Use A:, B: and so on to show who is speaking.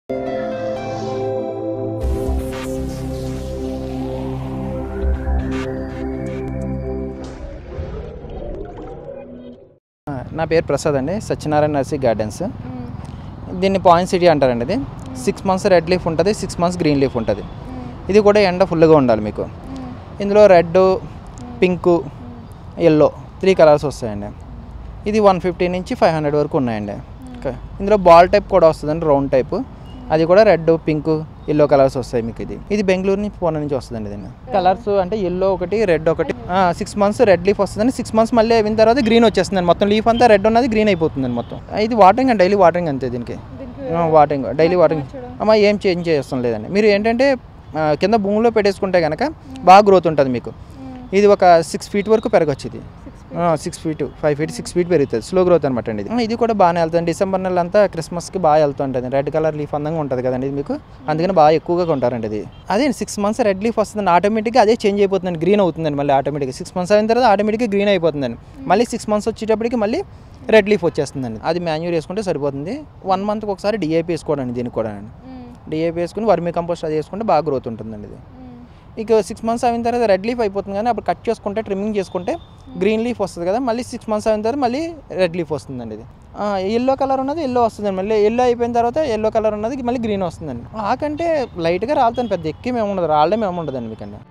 A: ఆ, నా పేరు ప్రసాద్ అండి సత్యనారాయణ నర్సీ గార్డెన్స్ దీన్ని పాయింట్ సిటీ అంటారండి ఇది సిక్స్ మంత్స్ రెడ్ లీఫ్ ఉంటుంది సిక్స్ మంత్స్ గ్రీన్ లీఫ్ ఉంటుంది ఇది కూడా ఎండ ఫుల్గా ఉండాలి మీకు ఇందులో red pink yellow three colours వస్తాయండి ఇది వన్ ఫిఫ్టీ నుంచి ఫైవ్ హండ్రెడ్ వరకు ఉన్నాయండి క- ఇందులో బాల్ టైప్ కూడా వస్తుందండి రౌండ్ టైప్ అది కూడా రెడ్ పింక్ ఎల్లో కలర్స్ వస్తాయి మీకు ఇది ఇది బెంగళూరు నుంచి పూణే నుంచి వస్తుందండి దీన్ని కలర్స్ అంటే ఎల్లో ఒకటి రెడ్ ఒకటి సిక్స్ మంత్స్ రెడ్ లీఫ్ వస్తుందండి సిక్స్ మంత్స్ మళ్ళీ అయిన తర్వాత గ్రీన్ వచ్చేస్తుందండి మొత్తం లీఫ్ అంతా రెడ్ ఉన్నది గ్రీన్ అయిపోతుందండి మొత్తం ఇది వాటరింగ్ అండి డైలీ వాటరింగ్ అంతే దీనికి వాటరింగ్ డైలీ వాటరింగ్ అమ్మ ఏం చేంజ్ చేస్తాం లేదండి మీరు ఏంటంటే ఆ, కింద భూమిలో పెట్టేసుకుంటే కనుక బాగా గ్రోత్ ఉంటుంది మీకు ఇది ఒక సిక్స్ ఫీట్ వరకు పెరగచ్చు ఇది six feet five feet six feet పెరుగుతుంది స్లో గ్రోత్ అనమాట అండి ఇది ఆ, ఇది కూడా బాగానే వెళ్తుంది డిసెంబర్ నెల అంతా క్రిస్మస్కి బాగా వెళ్తుంటుంది రెడ్ కలర్ లీఫ్ అందంగా ఉంటుంది కదండి ఇది మీకు అందుకని బాగా ఎక్కువగా కొంటారండి ఇది అదే సిక్స్ మంత్స్ రెడ్ లీఫ్ వస్తుందండి ఆటోమేటిక్గా అదే చేంజ్ అయిపోతుందండి గ్రీన్ అవుతుందండి మళ్ళీ ఆటోమేటిక్గా సిక్స్ మంత్స్ అయిన తర్వాత ఆటోమేటిక్గా గ్రీన్ అయిపోతుందండి మళ్ళీ సిక్స్ మంత్స్ వచ్చేటప్పటికి మళ్ళీ రెడ్ లీఫ్ వచ్చేస్తుందండి అది మాన్యూర్ వేసుకుంటే సరిపోతుంది వన్ మంత్కి ఒకసారి డిఏపి వేసుకోవడానికి దీనికి కూడా డిఏపి వేసుకుని వర్మీ కంపోస్ట్ అది వేసుకుంటే బాగా గ్రోత్ ఉంటుందండి ఇది ఇక సిక్స్ మంత్స్ అయిన తర్వాత రెడ్ లీఫ్ అయిపోతుంది కానీ అప్పుడు కట్ చేసుకుంటే ట్రిమ్మింగ్ చేసుకుంటే గ్రీన్ లీఫ్ వస్తుంది కదా మళ్ళీ సిక్స్ మంత్స్ అయిన తర్వాత మళ్ళీ రెడ్ లీఫ్ వస్తుందండి ఇది ఎల్లో కలర్ ఉన్నది ఎల్లో వస్తుందండి మళ్ళీ ఎల్లో అయిపోయిన తర్వాత ఎల్లో కలర్ ఉన్నది మళ్ళీ గ్రీన్ వస్తుందండి ఆకంటే లైట్గా రాలుతాను పెద్ద ఎక్కి మేము ఉండదు రాళ్ళే మేము ఉండదండి మీకండి